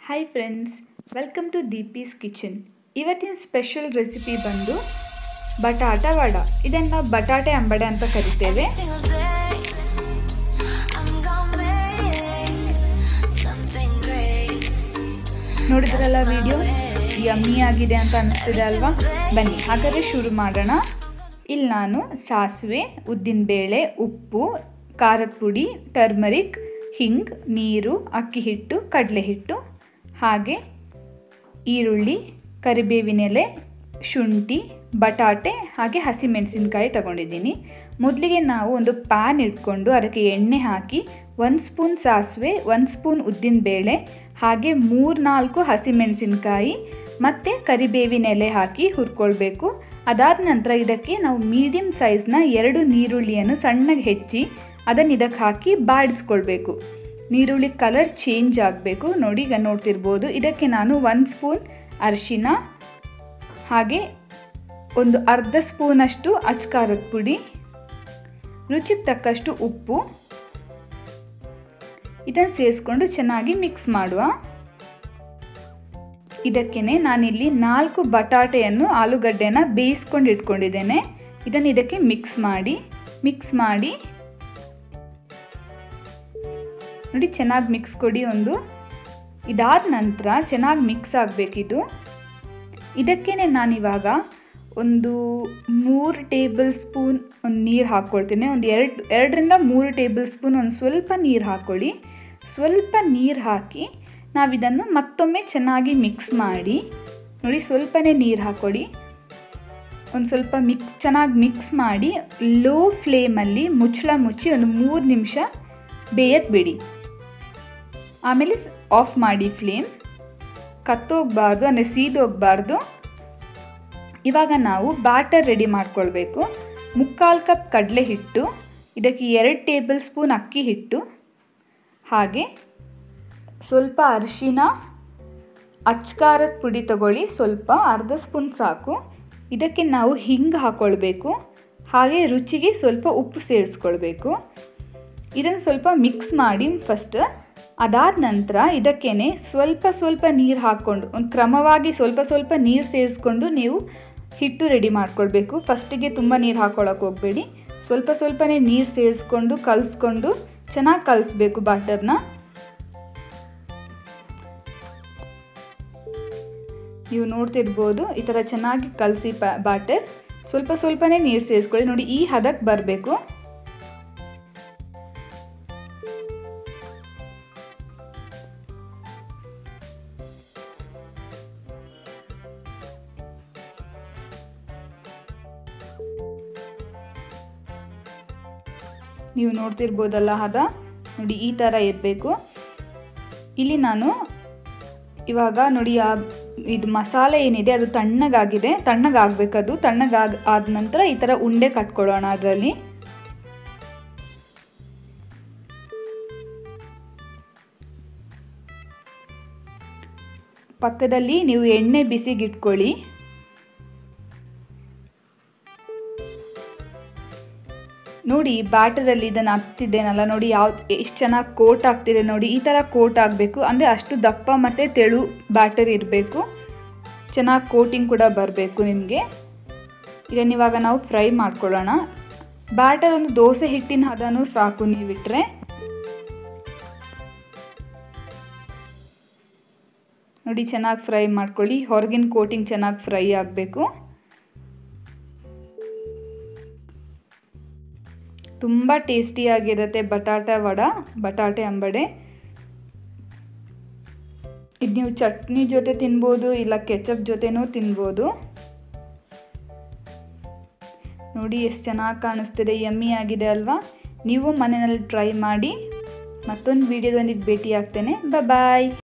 Hi friends welcome to Deepi's kitchen ಇವತ್ತಿನ special recipe ಬಂದು ಬಟಾಟ ವಡ ಇದನ್ನು ನಾವು ಬಟಾಟೆ ಅಂಬಡೆ ಅಂತ ಕರಿತೇವೆ single day. I'm gonna make something great. ನೋಡಿದ್ರಲ್ಲ ವಿಡಿಯೋ ಯಮ್ಮಿ ಆಗಿದೆ ಅಂತ ಅನಿಸ್ತಿದೆ ಅಲ್ವಾ ಬನ್ನಿ ಹಾಗಾದರೆ ಶುರು ಮಾಡೋಣ ಇಲ್ಲಿ ನಾನು ಸಾಸಿವೆ ಉದ್ದಿನಬೇಳೆ ಉಪ್ಪು ಖಾರದ ಪುಡಿ ಟರ್ಮರಿಕ್ ಹಿಂಗ್ ನೀರು ಅಕ್ಕಿ ಹಿಟ್ಟು ಕಡಲೆ ಹಿಟ್ಟು ಹಾಗೆ ಈರುಳ್ಳಿ ಕರಿಬೇವಿನೆಲೆ ಶುಂಠಿ ಬಟಾಟೆ ಹಾಗೆ ಹಸಿಮೆಣಸಿನ್ಕಾಯಿ ತಗೊಂಡಿದ್ದೀನಿ ಮೊದಲಿಗೆ ನಾವು ಒಂದು ಪ್ಯಾನ್ ಇಟ್ಕೊಂಡು ಅದಕ್ಕೆ ಎಣ್ಣೆ ಹಾಕಿ ಒಂದು ಸ್ಪೂನ್ ಸಾಸಿವೆ ಒಂದು ಸ್ಪೂನ್ ಉದ್ದಿನಬೇಳೆ ಹಾಗೆ ಮೂರು ನಾಲ್ಕು ಹಸಿಮೆಣಸಿನ್ಕಾಯಿ ಮತ್ತು ಕರಿಬೇವಿನ ಎಲೆ ಹಾಕಿ ಹುರ್ಕೊಳ್ಬೇಕು ಅದಾದ ನಂತರ ಇದಕ್ಕೆ ನಾವು ಮೀಡಿಯಮ್ ಸೈಜ್ನ ಎರಡು ನೀರುಳ್ಳಿಯನ್ನು ಸಣ್ಣಗೆ ಹೆಚ್ಚಿ ಅದನ್ನು ಇದಕ್ಕೆ ಹಾಕಿ ಬಾಡಿಸ್ಕೊಳ್ಬೇಕು ನೀರುಳ್ಳಿ ಕಲರ್ ಚೇಂಜ್ ಆಗಬೇಕು ನೋಡಿ ಈಗ ನೋಡ್ತಿರ್ಬೋದು ಇದಕ್ಕೆ ನಾನು ಒಂದು ಸ್ಪೂನ್ ಅರಿಶಿನ ಹಾಗೆ ಒಂದು ಅರ್ಧ ಸ್ಪೂನಷ್ಟು ಅಚ್ಕಾರದ ಪುಡಿ ರುಚಿಗೆ ತಕ್ಕಷ್ಟು ಉಪ್ಪು ಇದನ್ನು ಸೇರಿಸ್ಕೊಂಡು ಚೆನ್ನಾಗಿ ಮಿಕ್ಸ್ ಮಾಡುವ ಇದಕ್ಕೇನೆ ನಾನಿಲ್ಲಿ ನಾಲ್ಕು ಬಟಾಟೆಯನ್ನು ಆಲೂಗಡ್ಡೆನ ಬೇಯಿಸ್ಕೊಂಡು ಇಟ್ಕೊಂಡಿದ್ದೇನೆ ಇದನ್ನು ಇದಕ್ಕೆ ಮಿಕ್ಸ್ ಮಾಡಿ ಮಿಕ್ಸ್ ಮಾಡಿ ನೋಡಿ ಚೆನ್ನಾಗಿ ಮಿಕ್ಸ್ ಕೊಡಿ ಒಂದು ಇದಾದ ನಂತರ ಚೆನ್ನಾಗಿ ಮಿಕ್ಸ್ ಆಗಬೇಕಿದು ಇದಕ್ಕೇನೆ ನಾನಿವಾಗ ಒಂದು ಮೂರು ಟೇಬಲ್ ಸ್ಪೂನ್ ಒಂದು ನೀರು ಹಾಕ್ಕೊಳ್ತೀನಿ ಒಂದು ಎರಡು ಎರಡರಿಂದ ಮೂರು ಟೇಬಲ್ ಸ್ಪೂನ್ ಒಂದು ಸ್ವಲ್ಪ ನೀರು ಹಾಕ್ಕೊಳ್ಳಿ ಸ್ವಲ್ಪ ನೀರು ಹಾಕಿ ನಾವಿದನ್ನು ಮತ್ತೊಮ್ಮೆ ಚೆನ್ನಾಗಿ ಮಿಕ್ಸ್ ಮಾಡಿ ನೋಡಿ ಸ್ವಲ್ಪನೇ ನೀರು ಹಾಕ್ಕೊಳ್ಳಿ ಒಂದು ಸ್ವಲ್ಪ ಮಿಕ್ಸ್ ಚೆನ್ನಾಗಿ ಮಿಕ್ಸ್ ಮಾಡಿ ಲೋ ಫ್ಲೇಮಲ್ಲಿ ಮುಚ್ಚಳ ಮುಚ್ಚಿ ಒಂದು ಮೂರು ನಿಮಿಷ ಬೇಯಕ್ಕೆ ಬಿಡಿ ಆಮೇಲೆ ಆಫ್ ಮಾಡಿ ಫ್ಲೇಮ್ ಕತ್ತೋಗಬಾರ್ದು ಅಂದರೆ ಸೀದೋಗಬಾರ್ದು ಇವಾಗ ನಾವು ಬ್ಯಾಟರ್ ರೆಡಿ ಮಾಡ್ಕೊಳ್ಬೇಕು ಮುಕ್ಕಾಲು ಕಪ್ ಕಡಲೆ ಹಿಟ್ಟು ಇದಕ್ಕೆ ಎರಡು ಟೇಬಲ್ ಸ್ಪೂನ್ ಅಕ್ಕಿ ಹಿಟ್ಟು ಹಾಗೆ ಸ್ವಲ್ಪ ಅರಿಶಿನ ಅಚ್ಕಾರದ ಪುಡಿ ತಗೊಳ್ಳಿ ಸ್ವಲ್ಪ ಅರ್ಧ ಸ್ಪೂನ್ ಸಾಕು ಇದಕ್ಕೆ ನಾವು ಹಿಂಗೆ ಹಾಕ್ಕೊಳ್ಬೇಕು ಹಾಗೆ ರುಚಿಗೆ ಸ್ವಲ್ಪ ಉಪ್ಪು ಸೇರಿಸ್ಕೊಳ್ಬೇಕು ಇದನ್ನು ಸ್ವಲ್ಪ ಮಿಕ್ಸ್ ಮಾಡಿ ಫಸ್ಟ್ ಅದಾದ ನಂತರ ಇದಕ್ಕೇನೆ ಸ್ವಲ್ಪ ಸ್ವಲ್ಪ ನೀರು ಹಾಕ್ಕೊಂಡು ಒಂದು ಕ್ರಮವಾಗಿ ಸ್ವಲ್ಪ ಸ್ವಲ್ಪ ನೀರು ಸೇರಿಸ್ಕೊಂಡು ನೀವು ಹಿಟ್ಟು ರೆಡಿ ಮಾಡ್ಕೊಳ್ಬೇಕು ಫಸ್ಟಿಗೆ ತುಂಬ ನೀರು ಹಾಕ್ಕೊಳಕ್ಕೆ ಹೋಗಬೇಡಿ ಸ್ವಲ್ಪ ಸ್ವಲ್ಪನೇ ನೀರು ಸೇರಿಸ್ಕೊಂಡು ಕಲಿಸ್ಕೊಂಡು ಚೆನ್ನಾಗಿ ಕಲಿಸ್ಬೇಕು ಬಾಟರ್ನ ನೀವು ನೋಡ್ತಿರ್ಬೋದು ಈ ಥರ ಚೆನ್ನಾಗಿ ಕಲಸಿ ಬಾಟರ್ ಸ್ವಲ್ಪ ಸ್ವಲ್ಪನೇ ನೀರು ಸೇರಿಸ್ಕೊಳ್ಳಿ ನೋಡಿ ಈ ಹದಕ್ಕೆ ಬರಬೇಕು ನೀವು ನೋಡ್ತಿರ್ಬೋದಲ್ಲ ಹದ ನೋಡಿ ಈ ಥರ ಇರಬೇಕು ಇಲ್ಲಿ ನಾನು ಇವಾಗ ನೋಡಿ ಆ ಇದು ಮಸಾಲೆ ಏನಿದೆ ಅದು ತಣ್ಣಗಾಗಿದೆ ತಣ್ಣಗಾಗಬೇಕದು ತಣ್ಣಗಾಗ ಆದ ನಂತರ ಈ ಥರ ಉಂಡೆ ಕಟ್ಕೊಳ್ಳೋಣ ಅದರಲ್ಲಿ ಪಕ್ಕದಲ್ಲಿ ನೀವು ಎಣ್ಣೆ ಬಿಸಿಗಿಟ್ಕೊಳ್ಳಿ ನೋಡಿ ಬ್ಯಾಟರಲ್ಲಿ ಇದನ್ನು ಹತ್ತಿದ್ದೇನಲ್ಲ ನೋಡಿ ಯಾವ ಎಷ್ಟು ಚೆನ್ನಾಗಿ ಕೋಟ್ ಆಗ್ತಿದೆ ನೋಡಿ ಈ ಥರ ಕೋಟ್ ಆಗಬೇಕು ಅಂದರೆ ಅಷ್ಟು ದಪ್ಪ ಮತ್ತು ತೆಳು ಬ್ಯಾಟರ್ ಇರಬೇಕು ಚೆನ್ನಾಗಿ ಕೋಟಿಂಗ್ ಕೂಡ ಬರಬೇಕು ನಿಮಗೆ ಇದನ್ನು ಇವಾಗ ನಾವು ಫ್ರೈ ಮಾಡ್ಕೊಳ್ಳೋಣ ಬ್ಯಾಟರ್ ಒಂದು ದೋಸೆ ಹಿಟ್ಟಿನ ಹದನೂ ಸಾಕು ನೀವಿಟ್ರೆ ನೋಡಿ ಚೆನ್ನಾಗಿ ಫ್ರೈ ಮಾಡ್ಕೊಳ್ಳಿ ಹೊರಗಿನ ಕೋಟಿಂಗ್ ಚೆನ್ನಾಗಿ ಫ್ರೈ ಆಗಬೇಕು ತುಂಬ ಟೇಸ್ಟಿಯಾಗಿರುತ್ತೆ ಬಟಾಟ ವಡ ಬಟಾಟೆ ಅಂಬಡೆ ಇದು ನೀವು ಚಟ್ನಿ ಜೊತೆ ತಿನ್ಬೋದು ಇಲ್ಲ ಕೆಚಪ್ ಜೊತೆನೂ ತಿನ್ಬೋದು ನೋಡಿ ಎಷ್ಟು ಚೆನ್ನಾಗಿ ಕಾಣಿಸ್ತಿದೆ ಯಮ್ಮಿ ಆಗಿದೆ ಅಲ್ವಾ ನೀವು ಮನೆಯಲ್ಲಿ ಟ್ರೈ ಮಾಡಿ ಮತ್ತೊಂದು ವಿಡಿಯೋದೊಂದಿಗೆ ಭೇಟಿ ಆಗ್ತೇನೆ ಬಾಯ್